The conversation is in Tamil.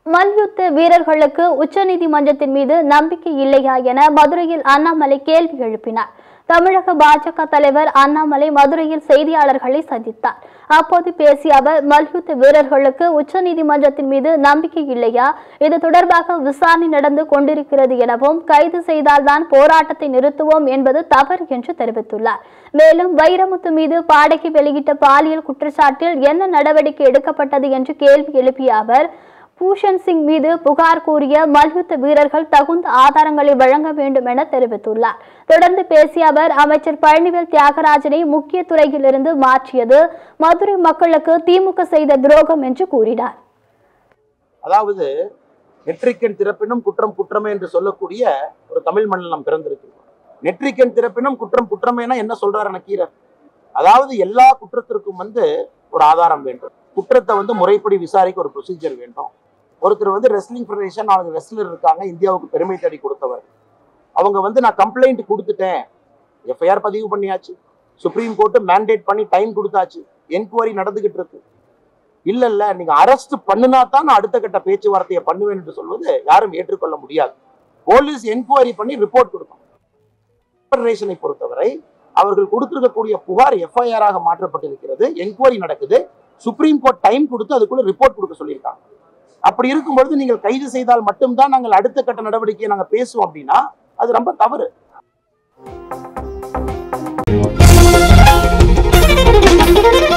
மல்யுத்த வீரர்களுக்கு உச்சநீதிமன்றத்தின் மீது நம்பிக்கை இல்லையா என மதுரையில் அண்ணாமலை கேள்வி எழுப்பினார் தமிழக பாஜக தலைவர் அண்ணாமலை மதுரையில் செய்தியாளர்களை சந்தித்தார் அப்போது பேசிய அவர் மல்யுத்த வீரர்களுக்கு உச்சநீதிமன்றத்தின் மீது நம்பிக்கை இல்லையா இது தொடர்பாக விசாரணை நடந்து கொண்டிருக்கிறது எனவும் கைது செய்தால்தான் போராட்டத்தை நிறுத்துவோம் என்பது தவறு என்று தெரிவித்துள்ளார் மேலும் வைரமுத்து மீது பாடகி வெளியிட்ட பாலியல் குற்றச்சாட்டில் என்ன நடவடிக்கை எடுக்கப்பட்டது என்று கேள்வி எழுப்பிய அவர் பூஷன் சிங் மீது புகார் கூறிய மல்யுத்த வீரர்கள் தகுந்த ஆதாரங்களை வழங்க வேண்டும் என தெரிவித்துள்ளார் தொடர்ந்து பேசிய அவர் அமைச்சர் பழனிவேல் தியாகராஜனை முக்கிய துறையிலிருந்து மாற்றியது மதுரை மக்களுக்கு திமுக செய்த துரோகம் என்று கூறினார் அதாவது நெற்றிக்கண் திறப்பினும் குற்றம் குற்றமே என்று சொல்லக்கூடிய ஒரு தமிழ் மண்ணில் நாம் பிறந்திருக்கிறோம் நெற்றிக்கண் திறப்பினும் குற்றம் குற்றமேனா என்ன சொல்றாரு நக்கீரர் அதாவது எல்லா குற்றத்திற்கும் வந்து ஒரு ஆதாரம் வேண்டும் குற்றத்தை வந்து முறைப்படி விசாரிக்க ஒரு ப்ரொசீஜர் வேண்டும் ஒருத்தர் வந்து ரெஸ்லிங் ஃபெடரேஷன் நாலு ரெஸ்லர் இருக்காங்க இந்தியாவுக்கு பெருமை தேடி கொடுத்தவர் அவங்க வந்து நான் கம்ப்ளைண்ட் கொடுத்துட்டேன் எஃப்ஐஆர் பதிவு பண்ணியாச்சு சுப்ரீம் கோர்ட்டு மேண்டேட் பண்ணி டைம் கொடுத்தாச்சு என்கொயரி நடந்துகிட்டு இருக்கு இல்ல இல்ல நீங்க அரெஸ்ட் பண்ணினா தான் நான் அடுத்த கட்ட பேச்சுவார்த்தையை பண்ணுவேன் என்று சொல்வது யாரும் ஏற்றுக்கொள்ள முடியாது போலீஸ் என்கொயரி பண்ணி ரிப்போர்ட் கொடுக்கும் ஃபெடரேஷனை பொறுத்தவரை அவர்கள் கொடுத்திருக்கக்கூடிய புகார் எஃப்ஐஆர் ஆக மாற்றப்பட்டிருக்கிறது என்கொயரி நடக்குது சுப்ரீம் கோர்ட் டைம் கொடுத்து அதுக்குள்ள ரிப்போர்ட் கொடுக்க சொல்லியிருக்காங்க அப்படி இருக்கும்பொழுது நீங்கள் கைது செய்தால் மட்டும்தான் நாங்கள் அடுத்த கட்ட நடவடிக்கையை நாங்கள் பேசுவோம் அப்படின்னா அது ரொம்ப தவறு Thank you.